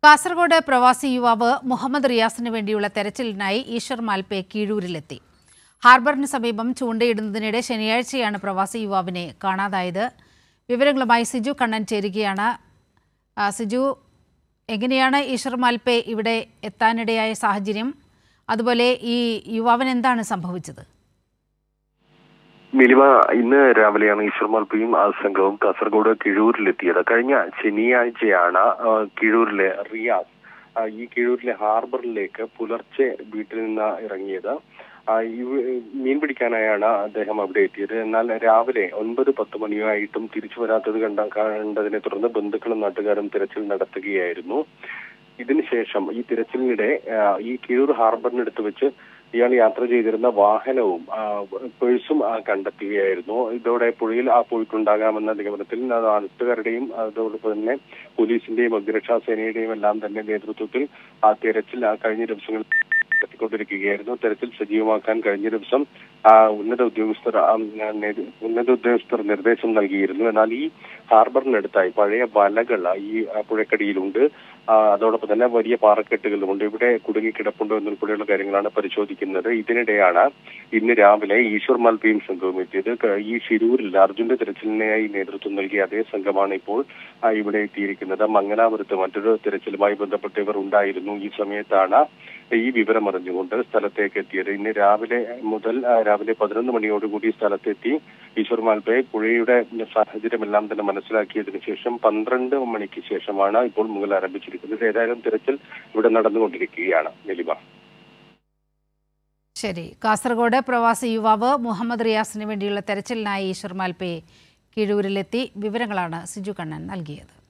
കാസർഗോഡ് പ്രവാസി യുവാവ് മുഹമ്മദ് റിയാസിന് വേണ്ടിയുള്ള തെരച്ചിലിനായി ഈശ്വർ മാൽപെ കീഴൂരിലെത്തി ഹാർബറിന് സമീപം ചൂണ്ടയിടുന്നതിനിടെ ശനിയാഴ്ചയാണ് പ്രവാസി യുവാവിനെ കാണാതായത് വിവരങ്ങളുമായി സിജു കണ്ണൻ ചേരുകയാണ് ആ, സിജു എങ്ങനെയാണ് ഈശ്വർ മാൽപെ ഇവിടെ എത്താനിടയായ സാഹചര്യം അതുപോലെ ഈ യുവാവിന് എന്താണ് സംഭവിച്ചത് മിലിമ ഇന്ന് രാവിലെയാണ് ഈശ്വർ മാൽപ്പയും ആ സംഘവും കാസർഗോഡ് കിഴൂരിലെത്തിയത് കഴിഞ്ഞ ശനിയാഴ്ചയാണ് ആ, കിഴൂരിലെ റിയാസ് ആ, ഈ കിഴൂരിലെ ഹാർബറിലേക്ക് പുലർച്ചെ വീട്ടിൽ നിന്ന് ഇറങ്ങിയത് ആ, ഇവ- മീൻ പിടിക്കാനായാണ് അദ്ദേഹം അവിടെ എത്തിയത് എന്നാൽ രാവിലെ ഒൻപത് പത്ത് മണിയായിട്ടും തിരിച്ചു വരാത്തത് കണ്ട കണ്ടതിനെ തുടർന്ന് ബന്ധുക്കളും നാട്ടുകാരും തിരച്ചിൽ നടത്തുകയായിരുന്നു ഇതിനുശേഷം ഈ തിരച്ചിലിനിടെ ആ, ഈ കിഴൂർ ഹാർബറിനടുത്ത് വെച്ച് ഇയാൾ യാത്ര ചെയ്തിരുന്ന വാഹനവും ആ, പേഴ്സും ആ, കണ്ടെത്തുകയായിരുന്നു ഇതോടെ പുഴയിൽ ആ പോയിട്ടുണ്ടാകാമെന്ന നിഗമനത്തിൽ നാട്ടുകാരുടെയും അതോടൊപ്പം തന്നെ പോലീസിന്റെയും അഗ്നിരക്ഷാ സേനയുടെയും എല്ലാം തന്നെ നേതൃത്വത്തിൽ ആ തെരച്ചിൽ ആ കഴിഞ്ഞ ദിവസങ്ങളിൽ നടത്തിക്കൊണ്ടിരിക്കുകയായിരുന്നു തെരച്ചിൽ സജീവമാക്കാൻ കഴിഞ്ഞ ദിവസം ആ, ഉന്നത ഉദ്യോഗസ്ഥർ ആ, നേതൃ- ഉന്നത ഉദ്യോഗസ്ഥർ നിർദ്ദേശം നൽകിയിരുന്നു എന്നാൽ ഈ ഹാർബറിനടുത്തായി പഴയ വലകൾ ആ, ഈ ആ, പുഴക്കടിയിലുണ്ട് ആ, അതോടൊപ്പം തന്നെ വലിയ പാറക്കെട്ടുകളുമുണ്ട് ഇവിടെ കുടുങ്ങിക്കിടപ്പുണ്ടോ എന്നുൾപ്പെടെയുള്ള കാര്യങ്ങളാണ് പരിശോധിക്കുന്നത് ഇതിനിടെയാണ് ഇന്ന് രാവിലെ ഈശ്വർ മാൽപ്പിയും സംഘവും എത്തിയത് ക- ഈ ശിരൂരിൽ അർജുന്റെ തിരച്ചിലിനായി നേതൃത്വം നൽകിയ അതേ സംഘമാണ് ഇപ്പോൾ ആ, ഇവിടെ എത്തിയിരിക്കുന്നത് മംഗലാപുരത്ത് മറ്റൊരു തിരച്ചിലുമായി ബന്ധപ്പെട്ട് ഇവർ ഉണ്ടായിരുന്നു ഈ സമയത്താണ് ഈ വിവരം അറിഞ്ഞുകൊണ്ട് സ്ഥലത്തേക്ക് എത്തിയത് ഇന്ന് രാവിലെ മുതൽ ആ, രാവിലെ പതിനൊന്ന് മണിയോടുകൂടി സ്ഥലത്തെത്തി ഈശ്വർ മാൽപ്പയെ പുഴയുടെ സാഹചര്യമെല്ലാം തന്നെ മനസ്സിലാക്കിയതിനു ശേഷം പന്ത്രണ്ട് മണിക്ക് ശേഷമാണ് ഇപ്പോൾ മുതൽ ആരംഭിച്ചിരിക്കുന്നത് ഏതായാലും തിരച്ചിൽ ഇവിടെ നടന്നുകൊണ്ടിരിക്കുകയാണ് നെലിമ ശരി കാസർഗോഡ് പ്രവാസി യുവാവ് മുഹമ്മദ് റിയാസിന് വേണ്ടിയുള്ള തെരച്ചിലിനായി ഈശ്വർ മാൽപെ കീഴൂരിലെത്തി വിവരങ്ങളാണ് സിജു കണ്ണൻ നൽകിയത്